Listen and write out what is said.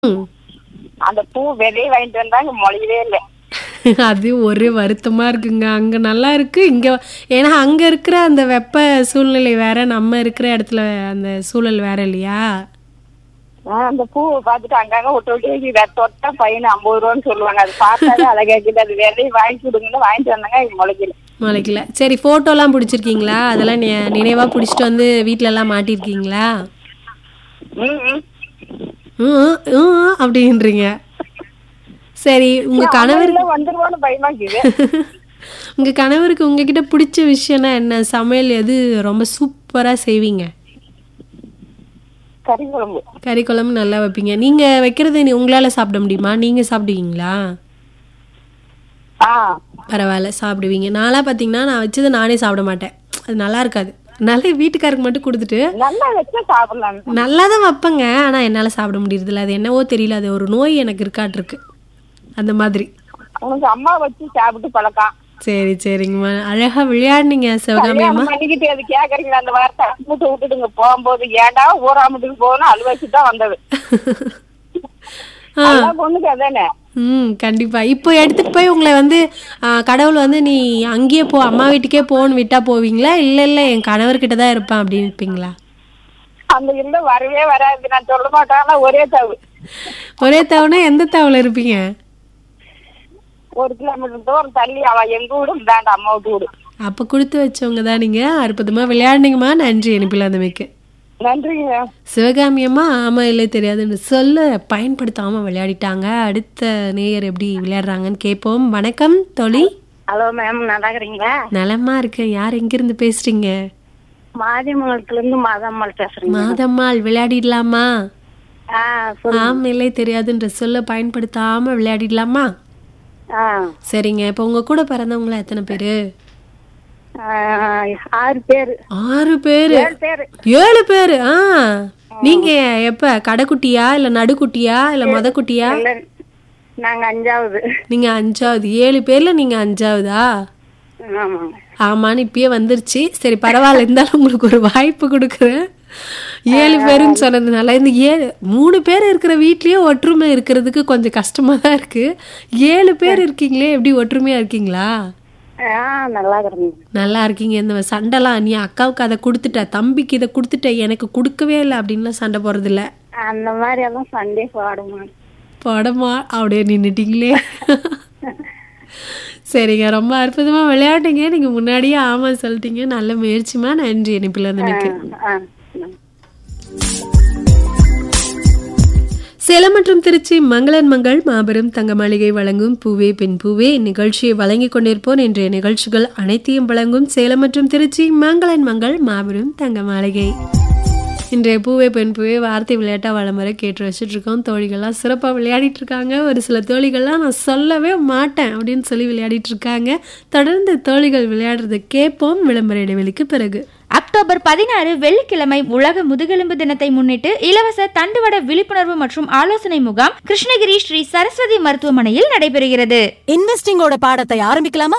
ம். அந்த பூ விதைய வாங்கிட்டு வந்தாங்க முளையவே இல்லை அது ஒரு வருத்தமா இருக்குங்க அங்க நல்லா இருக்கு இங்க ஏன்னா அங்க இருக்கிற அந்த வெப்ப சூழ்நிலை வேற நம்ம இருக்கிற இடத்துல அந்த சூழல் வேற இல்லையா ஆஹ் அந்த பூவை பார்த்துட்டு அங்கங்க விட்டு விட்டு வைக்கிது. அது தொட்டா பையன் ஐம்பது ரூபான்னு சொல்லுவாங்க அது பார்த்தாலே அழகா இருக்குது அது விதைய வாங்கி கொடுங்கன்னு வாங்கிட்டு வந்தாங்க அது முளைக்கல முளைக்கல சரி போட்டோலாம் பிடிச்சிருக்கீங்களா அதெல்லாம் நி- நினைவா பிடிச்சிட்டு வந்து வீட்ல எல்லாம் மாட்டிருக்கீங்களா ம் ம். ம், ம் அப்படின்றீங்க சரி உங்க கணவர் இல்ல வந்துருவான்னு பயமா இருக்குது உங்க கணவருக்கு உங்ககிட்ட பிடிச்ச விஷயம்னா என்ன சமையல் எது ரொம்ப சூப்பரா செய்வீங்க கறி குழம்பு கறி குழம்பு நல்லா வைப்பீங்க நீங்க வைக்கிறது நீ- உங்களால சாப்பிட முடியுமா நீங்க சாப்பிடுவீங்களா ஆ பரவாயில்ல சாப்பிடுவீங்க நான்லாம் பார்த்தீங்கன்னா நான் வச்சதை நானே சாப்பிட மாட்டேன் அது நல்லா இருக்காது நல்லா வீட்டுக்காருக்கு மட்டும் கொடுத்துட்டு நல்லா வச்சா சாப்பிடலாம் நல்லா தான் வைப்பேங்க ஆனால் என்னால் சாப்பிட முடியறதில்ல அது என்னவோ தெரியல அது ஒரு நோய் எனக்கு இருக்காட்டிருக்கு அந்த மாதிரி உனக்கு அம்மா வச்சு சாப்பிட்டு பழக்கம் சரி சரிங்கம்மா அழகா விளையாடுனீங்க சிவகாமி அம்மா கல்யாணம் பண்ணிக்கிட்டு அது கேக்குறீங்களா அந்த வார்த்தை அமுட்டு விட்டுட்டுங்க போகும்போது ஏன்டா ஊராமட்டுக்கு போகணும் அழுவாச்சு தான் வந்தது ஆ எல்லா பொண்ணுக்கு அதானே ம் கண்டிப்பா இப்போ எடுத்துட்டு போய் உங்களை வந்து ஆ, கடவுள் வந்து நீ அங்கேயே போ அம்மா வீட்டுக்கே போன்னு விட்டா போவீங்களா இல்ல இல்ல என் கணவர்கிட்ட தான் இருப்பேன் அப்படின்னு இருப்பீங்களா அந்த இல்ல வரவே வராது நான் சொல்ல மாட்டேன் ஆனா ஒரே தவு ஒரே தவணை எந்த தவளை இருப்பீங்க ஒரு கிலோமீட்டர் தூரம் தள்ளி அவ எங்க வீடு தாண்ட அம்மா வீட்டு வீடு அப்ப கொடுத்து வச்சவங்க தான் நீங்க அற்புதமா விளையாடுனீங்கம்மா நன்றி அனுப்பில அந்த மிக்கு நன்றிங்க சிவகாமி அம்மா ஆமா இல்லை தெரியாதுன்னு சொல்ல பயன்படுத்தாம விளையாடிட்டாங்க அடுத்த நேயர் எப்படி விளையாடுறாங்கன்னு கேட்போம் வணக்கம் தொழி ஹலோ மேம் நல்லா இருக்கிறீங்களா நலமா இருக்கேன் யார் எங்கிருந்து பேசுறீங்க மாதிமங்கலத்துல இருந்து மாதம்மாள் பேசுறேங்க மாதம்மாள் விளையாடிடலாமா ஆ சொல்லு ஆம் இல்லை தெரியாதுன்ற சொல்ல பயன்படுத்தாம விளையாடிடலாமா ஆ சரிங்க இப்போ உங்க கூட பிறந்தவங்கள எத்தனை பேரு ஆ, ஆறு பேரு ஆறு பேரு ஏழு பேரு ஏழு பேரு ஆ நீங்க எப்ப கடைக்குட்டியா இல்ல நடுக்குட்டியா இல்ல மொதக்குட்டியா இல்ல நாங்க அஞ்சாவது நீங்க அஞ்சாவது ஏழு பேர்ல நீங்க அஞ்சாவதா ஆமாங்க ஆமான்னு இப்பயே வந்துருச்சு சரி பரவாயில்ல இருந்தாலும் உங்களுக்கு ஒரு வாய்ப்பு கொடுக்குறேன் ஏழு பேருன்னு சொன்னதுனால இந்த ஏழு மூணு பேர் இருக்கிற வீட்லயே ஒற்றுமை இருக்கிறதுக்கு கொஞ்சம் கஷ்டமா தான் இருக்கு ஏழு பேர் இருக்கீங்களே எப்படி ஒற்றுமையா இருக்கீங்களா ஆ நல்லா இருக்கிறீங்க நல்லா இருக்கீங்க இந்த சண்டைலாம் நீ அக்காவுக்கு அதை கொடுத்துட்ட தம்பிக்கு இதை கொடுத்துட்ட எனக்கு கொடுக்கவே இல்லை அப்படின்லாம் சண்டை போறது இல்ல அந்த மாதிரி எல்லாம் சண்டே போடுமா படமா அப்படியே நின்னுட்டீங்களே சரிங்க ரொம்ப அற்புதமா விளையாடுங்க நீங்க முன்னாடியே ஆமா சொல்லிட்டீங்க நல்ல முயற்சிமா நன்றி இனிப்பில் எனக்கு ஆ சேலம் மற்றும் திருச்சி மங்களன் மங்கள் மாபெரும் தங்க மாளிகை வழங்கும் பூவே பெண் பூவே இந்நிகழ்ச்சியை வழங்கிக் கொண்டிருப்போம் இன்றைய நிகழ்ச்சிகள் அனைத்தையும் வழங்கும் சேலம் மற்றும் திருச்சி மங்களன் மங்கள் மாபெரும் தங்க மாளிகை இன்றைய பூவே பெண் பூவே வார்த்தை விளையாட்டா வளம் வர கேட்டு வச்சுட்டு இருக்கோம் தோழிகள்லாம் சிறப்பாக விளையாடிட்டு இருக்காங்க ஒரு சில தோழிகள்லாம் நான் சொல்லவே மாட்டேன் அப்படின்னு சொல்லி விளையாடிட்டு இருக்காங்க தொடர்ந்து தோழிகள் விளையாடுறதை கேட்போம் விளம்பர இடைவெளிக்கு பிறகு அக்டோபர் பதினாறு வெள்ளிக்கிழமை உலக முதுகெலும்பு தினத்தை முன்னிட்டு இலவச தண்டுவட விழிப்புணர்வு மற்றும் ஆலோசனை முகாம் கிருஷ்ணகிரி ஸ்ரீ சரஸ்வதி மருத்துவமனையில் நடைபெறுகிறது இன்வெஸ்டிங்கோட பாடத்தை ஆரம்பிக்கலாமா